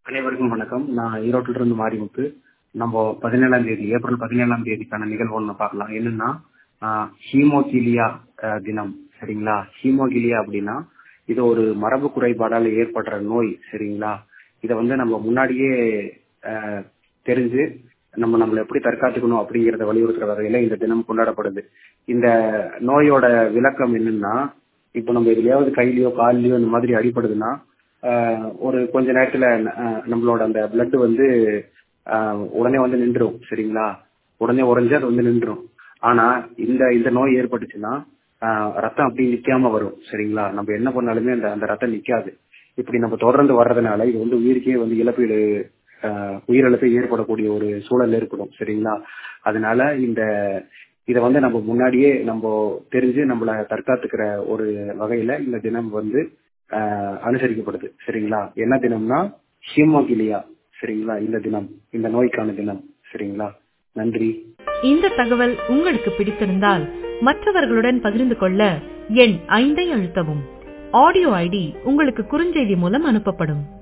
அனைவருக்கும் வணக்கம் நான் ஈரோட்டில இருந்து மாரிமுத்து நம்ம பதினேழாம் தேதி ஏப்ரல் பதினேழாம் தேதிக்கான நிகழ்வு ஒன்று பார்க்கலாம் என்னன்னா ஹீமோகிலியா தினம் சரிங்களா ஹீமோகிலியா அப்படின்னா இது ஒரு மரபு குறைபாடால ஏற்படுற நோய் சரிங்களா இதை வந்து நம்ம முன்னாடியே ஆஹ், தெரிஞ்சு நம்ம நம்மளை எப்படி தற்காத்துக்கணும் அப்படிங்கறத வலியுறுத்துற வகையில இந்த தினம் கொண்டாடப்படுது இந்த நோயோட விளக்கம் என்னன்னா இப்போ நம்ம எதுலயாவது கையிலயோ கால்லயோ இந்த மாதிரி அடிபடுதுன்னா ஆஹ், ஒரு கொஞ்ச நேரத்துல ஆஹ், நம்மளோட அந்த பிளட் வந்து ஆஹ், உடனே வந்து நின்றும் சரிங்களா உடனே உறைஞ்சு அது வந்து நின்றும் ஆனா இந்த இந்த நோய் ஏற்பட்டுச்சுன்னா ஆஹ், ரத்தம் அப்படி நிக்காம வரும் சரிங்களா நம்ம என்ன பண்ணாலுமே அந்த அந்த ரத்தம் நிக்காது இப்படி நம்ம தொடர்ந்து வர்றதுனால இது வந்து உயிருக்கே வந்து இழப்பீடு ஆஹ், உயிரிழப்பு ஏற்படக்கூடிய ஒரு சூழல் ஏற்படும் சரிங்களா அதனால இந்த இத வந்து நம்ம முன்னாடியே நம்ம தெரிஞ்சு நம்மள தற்காத்துக்கிற ஒரு வகையில இந்த தினம் வந்து ஆஹ், அனுசரிக்கப்படுது சரிங்களா என்ன தினம்னா ஹீமோகிலியா சரிங்களா இந்த தினம் இந்த நோய்க்கான தினம் சரிங்களா நன்றி இந்த தகவல் உங்களுக்கு பிடித்திருந்தால் மற்றவர்களுடன் பகிர்ந்து கொள்ள எண் ஐந்தை அழுத்தவும் ஆடியோ ஐடி உங்களுக்கு குறுஞ்செய்தி மூலம் அனுப்பப்படும்